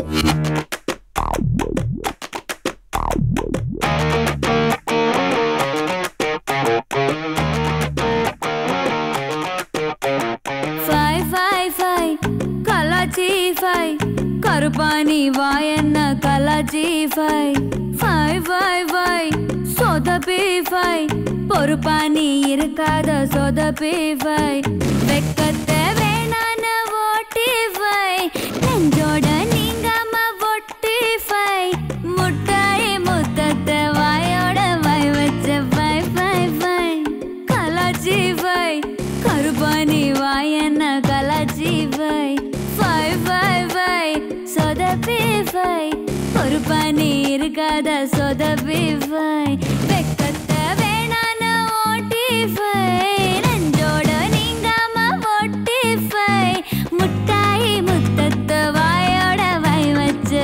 five ஃபை ஃபை கலாச்சி ஃபை கருப்பாணி வாயன்ன கலாச்சி ஃபை ஃபை ஃபை ஃபை சொதப்பி ஃபை பொறுப்பாணி இருக்காத சொதப்பி ஃபை வெக்கத்தை வேணான ஓட்டி ஃபை நெஞ்சோட நீங்காம ஒட்டி ஃபை முட்டாய் முத்தத்தை வாயோட வாய் வச்ச ஃபை ஃபை ஃபை கலாச்சி ஃபை கருப்பாணி வாயன்ன கலாச்சி ஃபை ஃபை ஃபை ஃபை சொதப்பி ஃபை பொறுப்பாணி இருக்காத சொதப்பி ஃபை வெக்கத்தை வேணான ஓட்டி ஃபை நெஞ்சோட நீங்காம ஒட்டி ஃபை முட்டாய் முத்தத்தை வாயோட வாய் வச்சு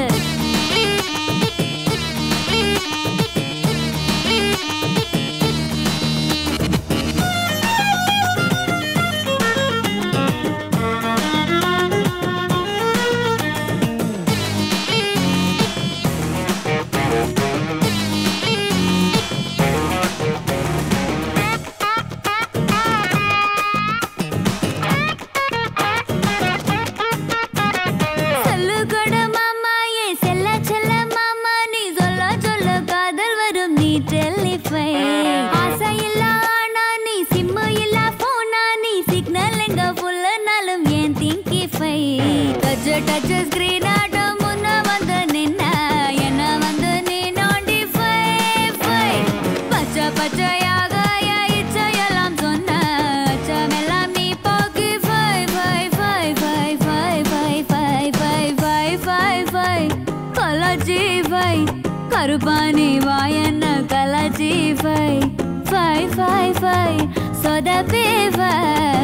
சொல்லு கொடு மாமா ஏன் செல்ல செல்ல மாமா நீ சொல்ல சொல்ல காதல் வரும் நீ டெலிஃபை ஆசை இல்ல ஆனா நீ சிம்மு இல்ல போனா நீ சிக்னல் எங்க ஃபுல்லுனாலும் ஏன் திங்கிஃபை டச் டச் ஸ்கிரீன் ஆட்டம் முன்ன வந்து நின்ன என்ன வந்து நீ நோண்டி ஃபை ஃபை பச்சை பச்சையாக என் இச்சையெல்லாம் சொன்ன அச்சமெல்லாம் நீ போக்கி ஃபை ஃபை ஃபை ஃபை ஃபை ஃபை ஃபை ஃபை ஃபை ஃபை ஃபை கலாச்சி ஃபை கருப்பாணி வாயன்ன கலாச்சி ஃபை ஃபை ஃபை ஃபை சொதப்பி ஃபை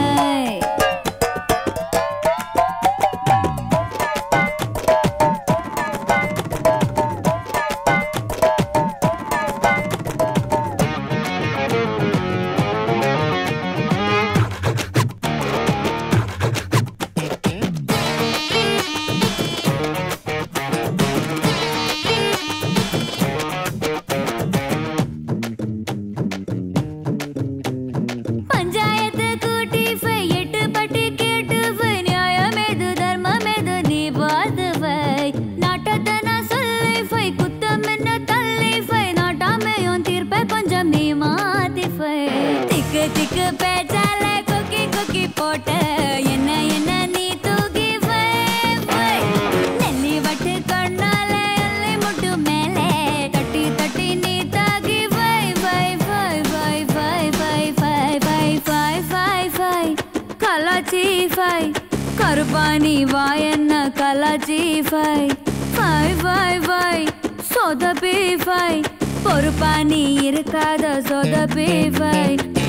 பஞ்சாயத்து கூட்டி ஃபை எட்டு பட்டி கேட்டு ஃபை நியாயம் எது தர்மம் எது நீ பார்த்து ஃபை நாட்டத்தை நான் சொல்லி ஃபை குத்தம் என்ன தள்ளி ஃபை நாட்டாமையும் தீர்ப்பை கொஞ்சம் நீ மாத்தி ஃபை திக்கு திக்கு பேச்சால கொக்கி கொக்கி போட்ட என்ன என்ன நீ தூக்கி ஃபை ஃபை நெல்லி வட்டு கண்ணால எல்லை முட்டு மேலே தட்டி தட்டி நீ தாக்கி ஃபை ஃபை ஃபை ஃபை ஃபை ஃபை ஃபை ஃபை ஃபை ஃபை ஃபை கலாச்சி ஃபை கருப்பாணி வாயன்ன கலாச்சி ஃபை ஃபை ஃபை ஃபை சொதப்பி ஃபை பொறுப்பாணி இருக்காத சொதப்பி ஃபை